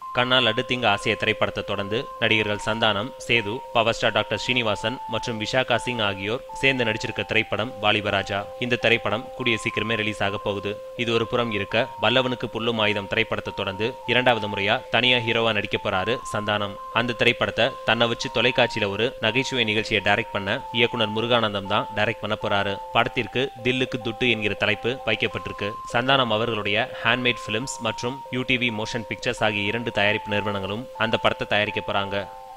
கண்ணா லட்டு திங்க ஆசைய திரைப்படத்தை தொடர்ந்து நடிகர்கள் Santhanam Setu power star doctor Srinivasan மற்றும் விஷாகா சிங் ஆகியோர் சேர்ந்து நடிச்சிருக்க திரைப்படம் வாலிபராஜா இந்த திரைப்படம் கூடிய சீக்கிரமே ரிலீஸ் ஆக போகுது இது ஒரு புறம் இருக்க வல்லவனுக்கு புல்லும் ஆயுதம் திரைப்படத்தை தொடர்ந்து இரண்டாவது முறையா தனியா ஹீரோவா நடிக்க போறாரு சந்தானம் அந்த திரைப்படத்தை தன்னை வச்சு தொலைக்காட்சியில ஒரு நகைச்சுவை நிகழ்ச்சியை டைரக்ட் பண்ண இயக்குனர் முருகானந்தம் தான் டைரக்ட் பண்ண போறாரு படத்திற்கு தில்லுக்கு துட்டு என்கிற தலைப்பு வைக்கப்பட்டிருக்கு சந்தானம் அவர்களுடைய ஹேண்ட்மேட் பிலிம்ஸ் மற்றும் யூடிவி மோஷன் பிக்சர்ஸ் ஆகிய இரண்டு தயாரிப்பு நிறுவனங்களும் அந்த படத்தை தயாரிக்க போறாங்க